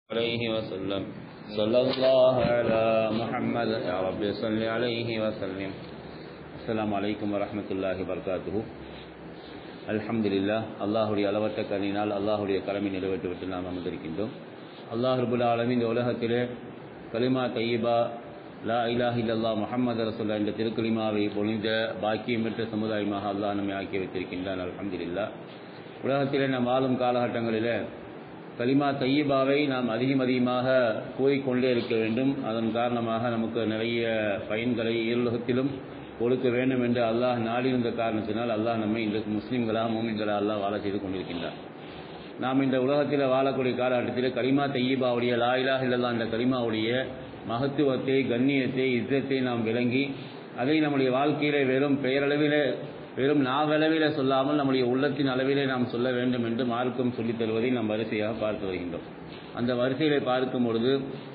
عليه وسلم صلى الله على محمد يا رب صل عليه وسلم السلام عليكم ورحمة الله وبركاته அல்ஹம்துலில்லாஹ் அல்லாஹுடைய அளவற்ற கருணினால் அல்லாஹுடைய கடமை நிறைவேற்றிவிட்டு நாம் அமர்ந்திருக்கின்றோம் அல்லாஹ் ரபுல் ஆலமீன் இந்த உலகத்திலே கலிமா தையீபா லா இலாஹ இல்லல்லா முஹம்மது ரசூல்லா என்ற திருக்கலிமாவை பொழிந்த பாக்கியம் பெற்ற சமுதாயமாக அல்லாஹ் நம்மை ஆக்கி வைத்திருக்கின்றான் அல்ஹம்துலில்லாஹ் உலகத்திலே நாம் வாழும் காலகட்டங்களிலே கலிமா தையீபாவை நாம் அதிகம் அதிகமாக கூறிக்கொண்டே இருக்க வேண்டும் அதன் காரணமாக நமக்கு நிறைய பயன்களை இருலகத்திலும் கொடுக்க வேண்டும் என்று அல்லாஹ் நாடியிருந்த காரணத்தினால் அல்லாஹ் நம்மை இன்றைக்கு முஸ்லீம்களாக மூமின்களாக அல்லாஹ் வாழ செய்து கொண்டிருக்கின்றார் நாம் இந்த உலகத்தில் வாழக்கூடிய காலகட்டத்தில் கலிமா தையீபாவுடைய லாயிலாக இல்லல்லா அந்த கலிமாவுடைய மகத்துவத்தை கண்ணியத்தை இzzத்தை நாம் விளங்கி அதை நம்முடைய வாழ்க்கையிலே வெறும் பெயரளவிலே வெறும் நாவளவிலே சொல்லாமல் நம்முடைய உள்ளத்தின் அளவிலே நாம் சொல்ல வேண்டும் என்று மார்க்கம் சொல்லித் தருவதை நாம் வரிசையாக பார்த்து வருகின்றோம் அந்த வரிசையிலே பார்க்கும் பொழுது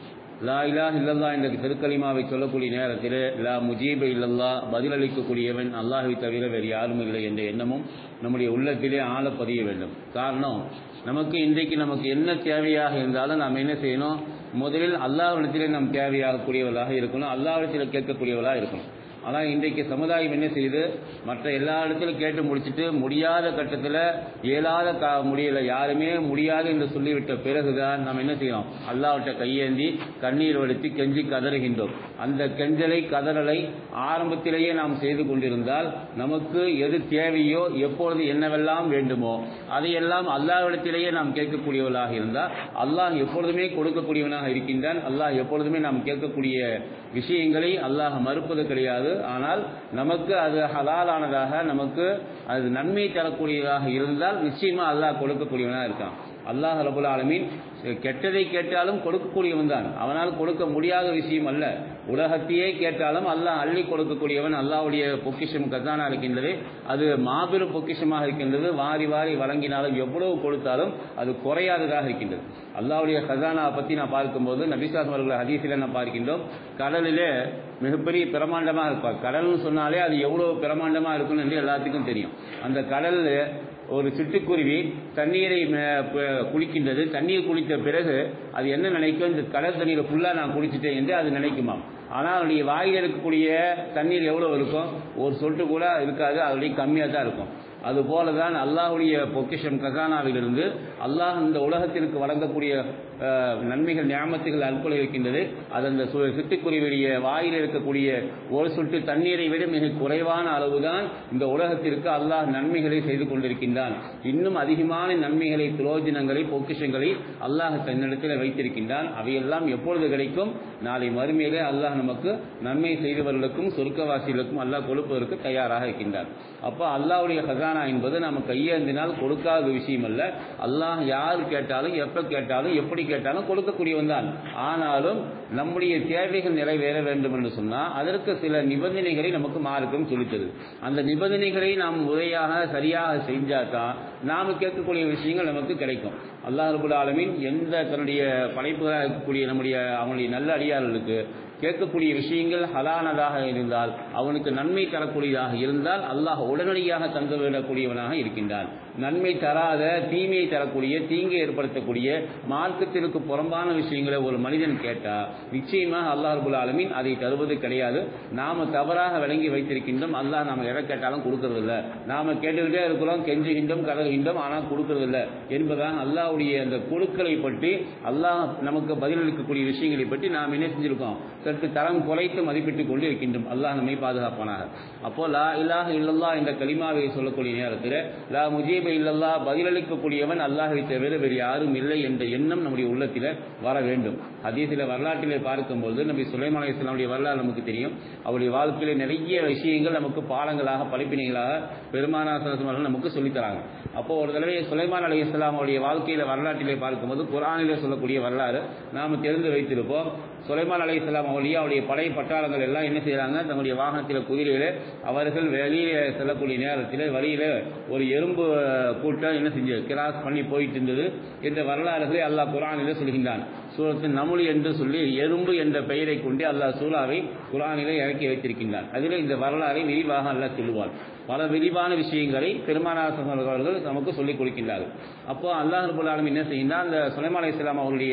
லா இலா இல்லல்லா என்ற திருக்கலிமாவை சொல்லக்கூடிய நேரத்தில் லா முஜீப இல்லல்லா பதிலளிக்கக்கூடியவன் அல்லாஹை தவிர வேறு யாரும் இல்லை என்ற எண்ணமும் நம்முடைய உள்ளத்திலே ஆழ பதிய வேண்டும் காரணம் நமக்கு இன்றைக்கு நமக்கு என்ன தேவையாக இருந்தாலும் நாம் என்ன செய்யணும் முதலில் அல்லாஹ்விடத்திலே நாம் தேவையாகக்கூடியவர்களாக இருக்கணும் அல்லாஹ்விடத்தில் கேட்கக்கூடியவர்களாக இருக்கணும் ஆனால் இன்றைக்கு சமுதாயம் என்ன செய்யுது மற்ற எல்லா இடத்திலும் கேட்டு முடிச்சுட்டு முடியாத கட்டத்தில் இயலாத கா முடியல யாருமே முடியாது என்று சொல்லிவிட்ட பிறகுதான் நாம் என்ன செய்யணும் அல்லாவிட்ட கையேந்தி கண்ணீர் வடித்து கெஞ்சி கதறுகின்றோம் அந்த கெஞ்சலை கதறலை ஆரம்பத்திலேயே நாம் செய்து கொண்டிருந்தால் நமக்கு எது தேவையோ எப்பொழுது என்னவெல்லாம் வேண்டுமோ அதையெல்லாம் அல்லாவிடத்திலேயே நாம் கேட்கக்கூடியவர்களாக இருந்தால் அல்லாஹ் எப்பொழுதுமே கொடுக்கக்கூடியவனாக இருக்கின்றான் அல்லாஹ் எப்பொழுதுமே நாம் கேட்கக்கூடிய விஷயங்களை அல்லாஹ் மறுப்பது கிடையாது ஆனால் நமக்கு அது ஹலாலானதாக நமக்கு அது நன்மை தரக்கூடியதாக இருந்தால் நிச்சயமா அல்லாஹ் கொடுக்கக்கூடியவனாக இருக்கான் அல்லாஹ் ரபுல் ஆலமீன் கெட்டதை கேட்டாலும் கொடுக்கக்கூடியவன் தான் அவனால் கொடுக்க முடியாத விஷயம் அல்ல உலகத்தையே கேட்டாலும் அல்லாஹ் அள்ளி கொடுக்கக்கூடியவன் அல்லாவுடைய பொக்கிஷம் கசானா இருக்கின்றது அது மாபெரும் பொக்கிஷமாக இருக்கின்றது வாரி வாரி வழங்கினாலும் எவ்வளவு கொடுத்தாலும் அது குறையாததாக இருக்கின்றது அல்லாவுடைய கசானா பற்றி நான் பார்க்கும்போது நபிசாஸ் அவர்கள் ஹதீஸில் நான் பார்க்கின்றோம் கடலிலே மிகப்பெரிய பிரமாண்டமாக இருப்பார் கடல்னு சொன்னாலே அது எவ்வளவு பிரமாண்டமாக இருக்குன்னு என்று எல்லாத்துக்கும் தெரியும் அந்த கடல் ஒரு சிட்டுக்குருவி தண்ணீரை குளிக்கின்றது தண்ணீர் குளித்த பிறகு அது என்ன நினைக்கும் இந்த கடல் தண்ணீரை ஃபுல்லாக நான் குளிச்சுட்டேன் என்று அது நினைக்குமாம் ஆனால் அதனுடைய வாயில் இருக்கக்கூடிய தண்ணீர் எவ்வளோ இருக்கும் ஒரு சொட்டு கூட இருக்காது அதனுடைய கம்மியாக தான் இருக்கும் அதுபோல தான் அல்லாஹுடைய பொக்கிஷம் கசானாவிலிருந்து அல்லாஹ் இந்த உலகத்திற்கு வழங்கக்கூடிய நன்மைகள் ஞாபகத்துகள் அல்கொலை இருக்கின்றது அது அந்த சிட்டுக்குருவியுடைய வாயில் இருக்கக்கூடிய ஒரு சொட்டு தண்ணீரை விட மிக குறைவான அளவுதான் இந்த உலகத்திற்கு அல்லாஹ் நன்மைகளை செய்து கொண்டிருக்கின்றான் இன்னும் அதிகமான நன்மைகளை துரோஜனங்களை பொக்கிஷங்களை அல்லாஹ் தன்னிடத்தில் வைத்திருக்கின்றான் அவையெல்லாம் எப்பொழுது கிடைக்கும் நாளை மறுமையிலே அல்லாஹ் நமக்கு நன்மை செய்தவர்களுக்கும் சொர்க்கவாசிகளுக்கும் அல்லாஹ் கொடுப்பதற்கு தயாராக இருக்கின்றான் அப்போ அல்லாஹுடைய ஹசானா என்பது நம்ம கையேந்தினால் கொடுக்காத விஷயம் அல்ல அல்லாஹ் யார் கேட்டாலும் எப்ப கேட்டாலும் எப்படி கேட்டாலும் கொடுக்கக்கூடியவன் தான் ஆனாலும் நம்முடைய தேவைகள் நிறைவேற வேண்டும் என்று சொன்னால் அதற்கு சில நிபந்தனைகளை நமக்கு மார்க்கம் சொல்லித்தது அந்த நிபந்தனைகளை நாம் முறையாக சரியாக செஞ்சாதான் நாம் கேட்கக்கூடிய விஷயங்கள் நமக்கு கிடைக்கும் அல்லாஹ் ரபுல் ஆலமின் எந்த தன்னுடைய படைப்புகளாக இருக்கக்கூடிய நம்முடைய அவனுடைய நல்ல அடியார்களுக்கு கேட்கக்கூடிய விஷயங்கள் ஹலானதாக இருந்தால் அவனுக்கு நன்மை தரக்கூடியதாக இருந்தால் அல்லாஹ் உடனடியாக தந்துவிடக்கூடியவனாக இருக்கின்றான் நன்மை தராத தீமையை தரக்கூடிய தீங்கை ஏற்படுத்தக்கூடிய மார்க்கத்திற்கு புறம்பான விஷயங்களை ஒரு மனிதன் கேட்டால் நிச்சயமாக அல்லாஹ் ரபுல் ஆலமின் அதை தருவது கிடையாது நாம தவறாக விளங்கி வைத்திருக்கின்றோம் அல்லாஹ் நாம எதை கேட்டாலும் கொடுக்கறதில்ல நாம கேட்டுக்கிட்டே இருக்கிறோம் கெஞ்சுகின்றோம் கதறுகின்றோம் ஆனால் கொடுக்கறதில்ல என்பதான் அல்லாஹுடைய அந்த கொடுக்கலை பற்றி அல்லாஹ் நமக்கு பதிலளிக்கக்கூடிய விஷயங்களை பற்றி நாம் என்ன செஞ்சிருக்கோம் சற்று தரம் குறைத்து மதிப்பிட்டுக் கொண்டு இருக்கின்றோம் அல்லாஹ் நம்மை பாதுகாப்பானாக அப்போ லா இலாஹ இல்லல்லா என்ற கலிமாவை சொல்லக்கூடிய நேரத்தில் லா முஜீப இல்லல்லா பதிலளிக்கக்கூடியவன் அல்லாஹை தவிர வேறு யாரும் இல்லை என்ற எண்ணம் நம்முடைய உள்ளத்தில் வர வேண்டும் அதீசில வரலாற்றிலே பார்க்கும்போது நபி சுலைமான் இஸ்லாமுடைய வரலாறு நமக்கு தெரியும் அவருடைய வாழ்க்கையில நிறைய விஷயங்கள் நமக்கு பாடங்களாக படிப்பினைகளாக பெருமானாசனர்கள் நமக்கு சொல்லித்தராங்க அப்போ ஒரு தடவை சுலைமான் அலி இஸ்லாம் அவருடைய வாழ்க்கையில வரலாற்றிலே பார்க்கும்போது குரானிலே சொல்லக்கூடிய வரலாறு நாம் தெரிந்து வைத்திருப்போம் சுலைமான் அலி இஸ்லாம் அவருடைய அவருடைய படை பட்டாளங்கள் எல்லாம் என்ன செய்யறாங்க தங்களுடைய வாகனத்தில் குதிரையில அவர்கள் வெளியே செல்லக்கூடிய நேரத்தில் வழியில ஒரு எறும்பு கூட்டம் என்ன செஞ்சு கிராஸ் பண்ணி போயிட்டு இருந்தது என்ற வரலாறுகளை அல்லாஹ் குரானிலே சொல்கின்றான் சூரத்தின் நமுலி என்று சொல்லி எறும்பு என்ற பெயரை கொண்டு அல்லாஹ் சூறாவை குரானிலே இறக்கி வைத்திருக்கின்றான் அதில் இந்த வரலாறை விரிவாக அல்லாஹ் சொல்லுவார் பல விரிவான விஷயங்களை பெருமானாசன் அவர்கள் நமக்கு சொல்லிக் கொடுக்கின்றார்கள் அப்போ அல்லாஹ் ரபுல் ஆலமீன் என்ன செய்கின்றார் அந்த சுலைமான் அலி இஸ்லாம் அவருடைய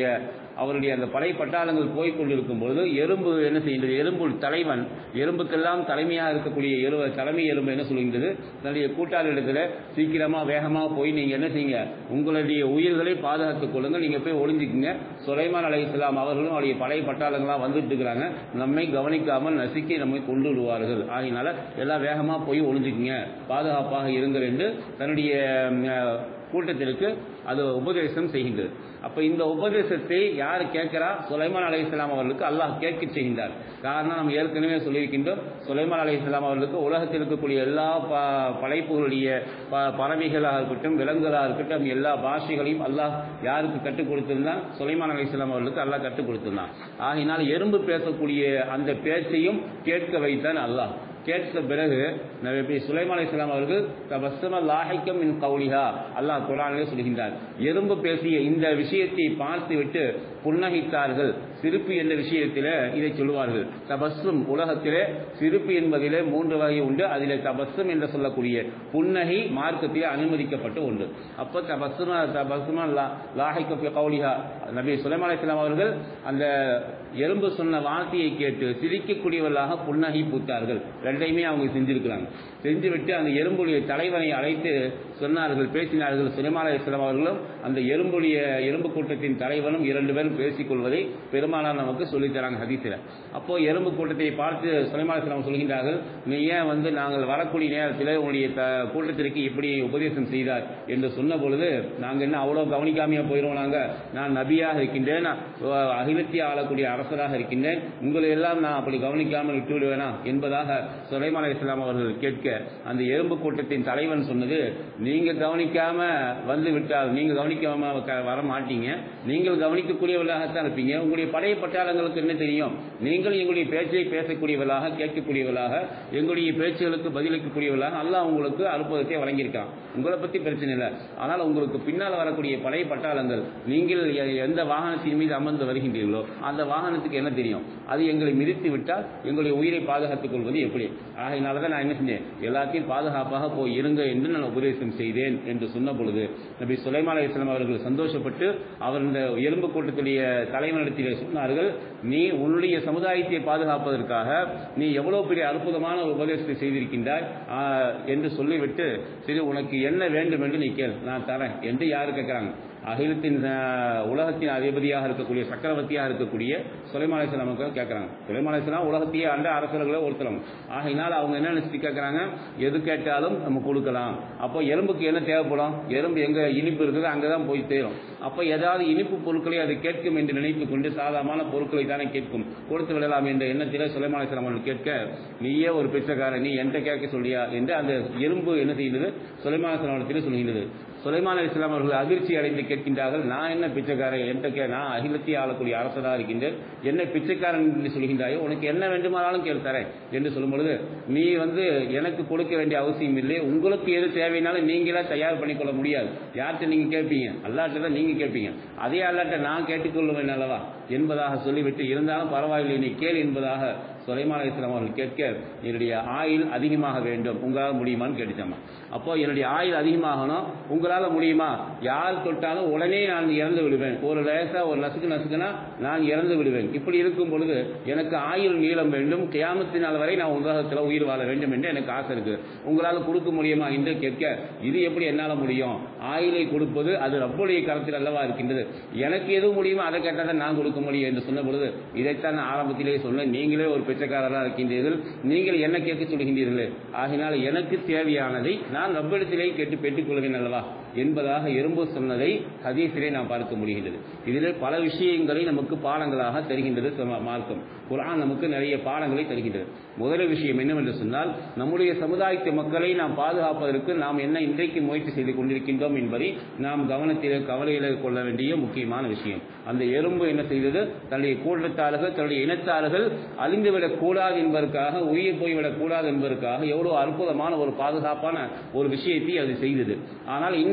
அவருடைய அந்த படை பட்டாளங்கள் போய் கொண்டிருக்கும் பொழுது எறும்பு என்ன செய்கின்றது எறும்பு தலைவன் எறும்புக்கெல்லாம் தலைமையாக இருக்கக்கூடிய எறும்பு தலைமை எறும்பு என்ன சொல்கின்றது தன்னுடைய கூட்டாளிடத்தில் சீக்கிரமா வேகமா போய் நீங்க என்ன செய்யுங்க உங்களுடைய உயிர்களை பாதுகாத்துக் கொள்ளுங்க நீங்க போய் ஒளிஞ்சுக்குங்க சுலைமான் அலை இஸ்லாம் அவர்களும் அவருடைய படை பட்டாளங்களாம் வந்துட்டு இருக்கிறாங்க நம்மை கவனிக்காமல் நசுக்கி நம்மை கொண்டு விடுவார்கள் ஆகினால எல்லாம் வேகமா போய் ஒளிஞ்சுக்குங்க பாதுகாப்பாக இருங்கள் என்று தன்னுடைய ம், அஹ், கூட்டத்திற்கு அது உபதேசம் செய்கின்றது அப்ப இந்த உபதேசத்தை யார் கேட்கிறா சுலைமான் அலை இஸ்லாம் அவர்களுக்கு அல்லாஹ் கேட்க செய்கின்றார் காரணம் நம்ம ஏற்கனவே சொல்லியிருக்கின்றோம் சுலைமான் அலை இஸ்லாம் அவர்களுக்கு உலகத்தில் இருக்கக்கூடிய எல்லா ப- படைப்புகளுடைய ப- பறவைகளாக இருக்கட்டும் விலங்குகளாக இருக்கட்டும் எல்லா பாஷைகளையும் அல்லாஹ் யாருக்கு கற்றுக் கொடுத்திருந்தான் சுலைமான் அலை இஸ்லாம் அவர்களுக்கு அல்லாஹ் கற்றுக் கொடுத்திருந்தான் ஆகினால் எறும்பு பேசக்கூடிய அந்த பேச்சையும் கேட்க வைத்தான் அல்லாஹ் கேட்ட பிறகு நபி சுலைமான் அலைஹிஸ்ஸலாம் அவர்கள் தபஸ்ஸம லாஹிக்கம் மின் கௌலிஹா அல்லாஹ் குர்ஆனிலே சொல்கின்றார் எறும்பு பேசிய இந்த விஷயத்தை பார்த்துவிட்டு புன்னகைத்தார்கள் சிரிப்பு என்ற விஷயத்திலே இதை சொல்லுவார்கள் தபஸ்ஸும் உலகத்திலே சிரிப்பு என்பதிலே மூன்று வகை உண்டு அதிலே தபஸ்ஸும் என்று சொல்லக்கூடிய புன்னகை மார்க்கத்திலே அனுமதிக்கப்பட்ட ஒன்று அப்ப தபஸ்ஸும தபஸ்ஸும லா- லாஹிக்க ஃபி கௌலிஹா நபி சுலைமான் அலைஹிஸ்ஸலாம் அவர்கள் அந்த எறும்பு சொன்ன வார்த்தையை கேட்டு சிரிக்கக்கூடியவர்களாக புன்னகை பூத்தார்கள் ரெண்டையுமே அவங்க செஞ்சிருக்கிறாங்க செஞ்சுவிட்டு அந்த எறும்புடைய தலைவனை அழைத்து சொன்னார்கள் பேசினார்கள் சுலைமான் அலைஹிஸ்ஸலாம் அவர்களும் அந்த எறும்புடைய எறும்பு கூட்டத்தின் தலைவனும் இரண்டு பேரும் பேசிக் கொள்வதை பெருமானார் நமக்கு சொல்லித் தராங்க ஹதீஸில் அப்போ எறும்பு கூட்டத்தை பார்த்து சுலைமான் அலைஹிஸ்ஸலாம் சொல்கின்றார்கள் நீ ஏன் வந்து நாங்கள் வரக்கூடிய நேரத்தில் உங்களுடைய த- கூட்டத்திற்கு இப்படி உபதேசம் செய்தார் என்று சொன்ன பொழுது நாங்கள் என்ன அவ்வளோ கவனிக்காமையா போயிடுவோம் நாங்கள் நான் நபியாக இருக்கின்றேன் நான் அஹ், அகிலத்தை ஆளக்கூடிய அரசராக இருக்கின்றேன் உங்களை எல்லாம் நான் அப்படி கவனிக்காமல் விட்டு விடுவேனா என்பதாக சுலைமான் அலைஹிஸ்ஸலாம் அவர்கள் கேட்க அந்த எறும்பு கூட்டத்தின் தலைவன் சொன்னது நீங்க கவனிக்காம வந்து விட்டால் நீங்க கவனிக்காம க- வர மாட்டீங்க நீங்கள் கவனிக்கக்கூடியவர்களாகத்தான் இருப்பீங்க உங்களுடைய படை பட்டாளங்களுக்கு என்ன தெரியும் நீங்கள் எங்களுடைய பேச்சை பேசக்கூடியவர்களாக கேட்கக்கூடியவர்களாக எங்களுடைய பேச்சுகளுக்கு பதிலளிக்கக்கூடியவர்களாக அல்லாஹ் உங்களுக்கு அற்புதத்தை வழங்கியிருக்கான் உங்களை பத்தி பிரச்சனை இல்லை ஆனால் உங்களுக்கு பின்னால் வரக்கூடிய படை பட்டாளங்கள் நீங்கள் எ- எந்த வாகனத்தின் மீது அமர்ந்து வருகின்றீர்களோ அந்த வாகனத்துக்கு என்ன தெரியும் அது எங்களை மிதித்து விட்டால் எங்களுடைய உயிரை பாதுகாத்துக் கொள்வது எப்படி ஆகையினால தான் நான் என்ன செஞ்சேன் எல்லாத்தையும் பாதுகாப்பாக போய் இருங்க என்று நான் உபதேசம் செய்தேன் என்று சொன்ன பொழுது நபி சுலைமான் அலைஹிஸ்ஸலாம் அவர்கள் சந்தோஷப்பட்டு அவர் இந்த எலும்பு கூட்டத்துடைய தலைவனிடத்திலே சொன்னார்கள் நீ உன்னுடைய சமுதாயத்தை பாதுகாப்பதற்காக நீ எவ்வளவு பெரிய அற்புதமான ஒரு உபதேசத்தை செய்திருக்கின்றாய் ஆ, என்று சொல்லிவிட்டு சரி உனக்கு என்ன வேண்டும் என்று நீ கேள் நான் தரேன் என்று யாரு கேட்கிறாங்க அகிலத்தின் அஹ், உலகத்தின் அதிபதியாக இருக்கக்கூடிய சக்கரவர்த்தியாக இருக்கக்கூடிய சுலைமான் அலைஹிஸ்ஸலாம் கேட்கறாங்க சுலைமான் அலைஹிஸ்ஸலாம் உலகத்தையே ஆண்ட அரசர்களை ஒருத்தரம் ஆகையினால் அவங்க என்ன நினைச்சு கேட்கறாங்க எது கேட்டாலும் நம்ம கொடுக்கலாம் அப்போ எறும்புக்கு என்ன தேவைப்படும் எறும்பு எங்க இனிப்பு இருக்குது அங்கதான் போய் சேரும் அப்போ ஏதாவது இனிப்பு பொருட்களை அது கேட்கும் என்று நினைத்துக் கொண்டு சாதாரணமான பொருட்களை தானே கேட்கும் கொடுத்து விடலாம் என்ற எண்ணத்திலே சுலைமான் அலைஹிஸ்ஸலாம் அவர்கள் கேட்க நீயே ஒரு பிச்சைக்காரன் நீ என்கிட்ட கேட்க சொல்லியா என்று அந்த எறும்பு என்ன செய்கிறது சுலைமான் அலைஹிஸ்ஸலாம் அவர்களிடத்திலே சொல்கிறது சுலைமான் அலிஸ்லாம் அவர்கள் அதிர்ச்சி அடைந்து கேட்கின்றார்கள் நான் என்ன பிச்சைக்காரன் என்கிட்ட கே நான் அகிலத்தை ஆளக்கூடிய அரசராக இருக்கின்றேன் என்ன பிச்சைக்காரன் என்று சொல்கின்றாயோ உனக்கு என்ன வேண்டுமானாலும் கேள் தரேன் என்று சொல்லும் பொழுது நீ வந்து எனக்கு கொடுக்க வேண்டிய அவசியம் இல்லை உங்களுக்கு எது தேவைனாலும் நீங்களே தயார் பண்ணிக்கொள்ள முடியாது யார்கிட்ட நீங்க கேட்பீங்க அல்லாட்ட தான் நீங்க கேட்பீங்க அதே அல்லாட்ட நான் கேட்டுக்கொள்ளுவேன் அல்லவா என்பதாக சொல்லிவிட்டு இருந்தாலும் பரவாயில்லை நீ கேள் என்பதாக சுலைமான் அலிஸ்லாம் அவர்கள் கேட்க என்னுடைய ஆயுள் அதிகமாக வேண்டும் உங்களால் முடியுமான்னு கேட்டுச்சாமா அப்போ என்னுடைய ஆயுள் அதிகமாகணும் உங்களால முடியுமா யார் தொட்டாலும் உடனே நான் இறந்து விடுவேன் ஒரு லேசா ஒரு நசுக்கு நசுக்குனா நான் இறந்து விடுவேன் இப்படி இருக்கும் பொழுது எனக்கு ஆயுள் நீளம் வேண்டும் கியாமத்தினால் வரை நான் உலகத்தில் உயிர் வாழ வேண்டும் என்று எனக்கு ஆசை இருக்கு உங்களால் கொடுக்க முடியுமா என்று கேட்க இது எப்படி என்னால் முடியும் ஆயுளை கொடுப்பது அது ரப்புடைய கரத்தில் அல்லவா இருக்கின்றது எனக்கு எது முடியுமோ அதை கேட்டால் தான் நான் கொடுக்க முடியும் என்று சொன்ன பொழுது இதைத்தான் நான் ஆரம்பத்திலேயே சொன்னேன் நீங்களே ஒரு பிச்சைக்காரராக இருக்கின்றீர்கள் நீங்கள் என்ன கேட்க சொல்கின்றீர்களே ஆகினால் எனக்கு தேவையானதை நான் ரப்பிடத்திலே கேட்டு பெற்றுக்கொள்வேன் அல்லவா என்பதாக எறும்பு சொன்னதை ஹதீஸிலே நாம் பார்க்க முடிகின்றது இதில் பல விஷயங்களை நமக்கு பாடங்களாக தருகின்றது சம- மார்க்கம் குர்ஆன் நமக்கு நிறைய பாடங்களை தருகின்றது முதல் விஷயம் என்னவென்று சொன்னால் நம்முடைய சமுதாயத்து மக்களை நாம் பாதுகாப்பதற்கு நாம் என்ன இன்றைக்கு முயற்சி செய்து கொண்டிருக்கின்றோம் என்பதை நாம் கவனத்தில் கவலையில் கொள்ள வேண்டிய முக்கியமான விஷயம் அந்த எறும்பு என்ன செய்தது தன்னுடைய கூட்டத்தார்கள் தன்னுடைய இனத்தார்கள் அழிந்துவிடக் கூடாது என்பதற்காக உயிர் போய்விடக் கூடாது என்பதற்காக எவ்வளவு அற்புதமான ஒரு பாதுகாப்பான ஒரு விஷயத்தை அது செய்தது ஆனால் இன்றைக்கு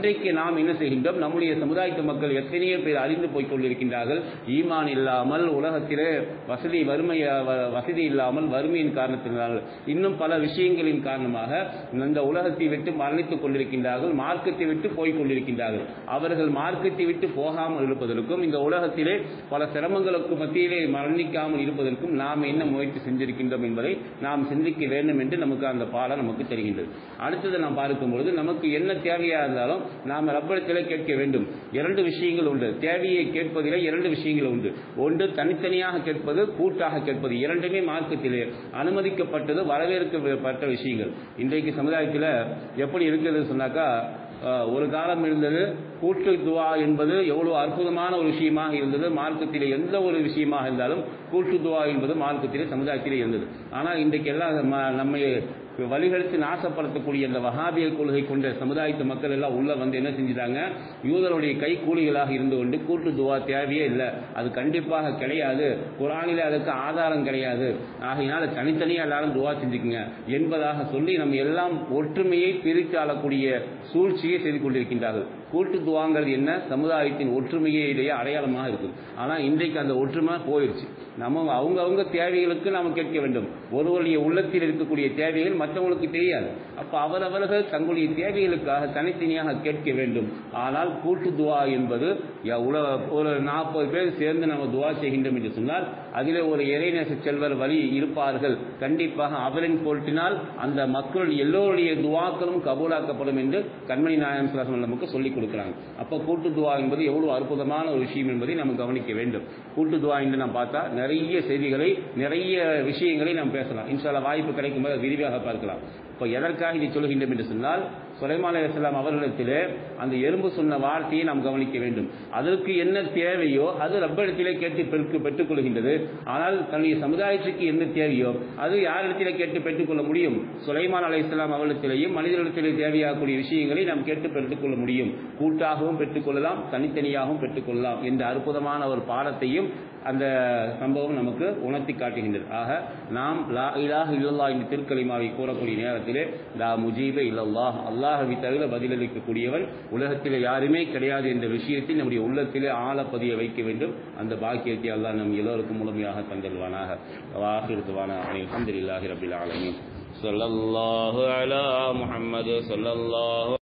இன்றைக்கு நாம் என்ன செய்கின்றோம் நம்முடைய சமுதாயத்து மக்கள் எத்தனையோ பேர் அறிந்து போய் கொண்டிருக்கின்றார்கள் ஈமான் இல்லாமல் உலகத்திலே வசதி வறுமை வ- வசதி இல்லாமல் வறுமையின் காரணத்தினால் இன்னும் பல விஷயங்களின் காரணமாக இந்த உலகத்தை விட்டு மரணித்துக் கொண்டிருக்கின்றார்கள் மார்க்கத்தை விட்டு போய் கொண்டிருக்கின்றார்கள் அவர்கள் மார்க்கத்தை விட்டு போகாமல் இருப்பதற்கும் இந்த உலகத்திலே பல சிரமங்களுக்கு மத்தியிலே மரணிக்காமல் இருப்பதற்கும் நாம் என்ன முயற்சி செஞ்சிருக்கின்றோம் என்பதை நாம் சிந்திக்க வேண்டும் என்று நமக்கு அந்த பாடம் நமக்கு தெரிகின்றது அடுத்தது நாம் பார்க்கும்பொழுது நமக்கு என்ன தேவையா இருந்தாலும் நாம் ரப்படத்திலே கேட்க வேண்டும் இரண்டு விஷயங்கள் உண்டு தேவையை கேட்பதிலே இரண்டு விஷயங்கள் உண்டு ஒன்று தனித்தனியாக கேட்பது கூட்டாக கேட்பது இரண்டுமே மார்க்கத்திலே அனுமதிக்கப்பட்டது வரவேற்கப்பட்ட விஷயங்கள் இன்றைக்கு சமுதாயத்தில் எப்படி இருக்குது சொன்னாக்கா அஹ், ஒரு காலம் இருந்தது கூட்டு துவா என்பது எவ்வளவு அற்புதமான ஒரு விஷயமாக இருந்தது மார்க்கத்திலே எந்த ஒரு விஷயமாக இருந்தாலும் கூட்டு துவா என்பது மார்க்கத்திலே சமுதாயத்திலே இருந்தது ஆனால் இன்றைக்கு எல்லாம் நம்ம- நம்மை வழிகெடுத்து நாசப்படுத்தக்கூடிய இந்த வஹாபிய கொள்கை கொண்ட சமுதாயத்து மக்கள் எல்லாம் உள்ள வந்து என்ன செஞ்சுட்டாங்க யூதருடைய கை கூலிகளாக இருந்து கொண்டு கூட்டு துவா தேவையே இல்லை அது கண்டிப்பாக கிடையாது குரானிலே அதுக்கு ஆதாரம் கிடையாது ஆகையினால தனித்தனியாக எல்லாரும் துவா செஞ்சுக்குங்க என்பதாக சொல்லி நம்ம எல்லாம் ஒற்றுமையை பிரித்து ஆளக்கூடிய சூழ்ச்சியை செய்து கொண்டிருக்கின்றார்கள் கூட்டு துவாங்கிறது என்ன சமுதாயத்தின் ஒற்றுமையிலேயே அடையாளமாக இருக்குது ஆனால் இன்றைக்கு அந்த ஒற்றுமை போயிடுச்சு நம்ம அவங்கவங்க தேவைகளுக்கு நாம் கேட்க வேண்டும் ஒருவருடைய உள்ளத்தில் இருக்கக்கூடிய தேவைகள் மற்றவங்களுக்கு தெரியாது அப்ப அவரவர்கள் தங்களுடைய தேவைகளுக்காக தனித்தனியாக கேட்க வேண்டும் ஆனால் கூட்டு துவா என்பது ய- உல- ஒரு நாற்பது பேர் சேர்ந்து நம்ம துவா செய்கின்றோம் என்று சொன்னால் அதிலே ஒரு இறைநேச செல்வர் வழி இருப்பார்கள் கண்டிப்பாக அவரின் பொருட்டினால் அந்த மக்கள் எல்லோருடைய துவாக்களும் கபூலாக்கப்படும் என்று கண்மணி நாயகம் சுலாசம் நமக்கு சொல்லிக் கொடுக்கிறாங்க அப்ப கூட்டு துவா என்பது எவ்வளவு அற்புதமான ஒரு விஷயம் என்பதை நாம் கவனிக்க வேண்டும் கூட்டு துவா என்று நாம் பார்த்தா நிறைய செய்திகளை நிறைய விஷயங்களை நாம் பேசலாம் இன்ஷால்லா வாய்ப்பு கிடைக்கும் போது விரிவாக பார்க்கலாம் இப்போ எதற்காக இதை சொல்கின்றோம் என்று சொன்னால் சுலைமான் அலைஹிஸ்ஸலாம் அவர்களிடத்திலே அந்த எறும்பு சொன்ன வார்த்தையை நாம் கவனிக்க வேண்டும் அதற்கு என்ன தேவையோ அது ரப்பரிடத்திலே கேட்டு பெற்று பெற்றுக்கொள்கின்றது ஆனால் தன்னுடைய சமுதாயத்துக்கு என்ன தேவையோ அது யாரிடத்திலே கேட்டு பெற்றுக்கொள்ள முடியும் சுலைமான் அலைஹிஸ்ஸலாம் அவர்களிடத்திலேயும் மனிதர்களிடத்திலே தேவையாகக்கூடிய விஷயங்களை நாம் கேட்டு பெற்றுக்கொள்ள முடியும் கூட்டாகவும் பெற்றுக்கொள்ளலாம் தனித்தனியாகவும் பெற்றுக்கொள்ளலாம் என்ற அற்புதமான ஒரு பாடத்தையும் அந்த சம்பவம் நமக்கு உணர்த்தி காட்டுகின்றது ஆக நாம் லா இலாஹ இல்லல்லா என்ற திருக்கலிமாவை கூறக்கூடிய நேரத்திலே லா முஜீப இல்லல்லாஹ் அல்லாஹவை தவிர பதிலளிக்கக்கூடியவன் உலகத்தில் யாருமே கிடையாது என்ற விஷயத்தை நம்முடைய உள்ளத்திலே ஆழப்பதிய வைக்க வேண்டும் அந்த பாக்கியத்தை அல்லாஹ் நம் எல்லோருக்கும் முழுமையாக தந்தல்வானாக வாஹிருத்துவானா அலமதுல்லாஹி ரபில் ஆலமீன் ஸல்லல்லாஹு அலா முஹம்மது ஸல்லல்லாஹு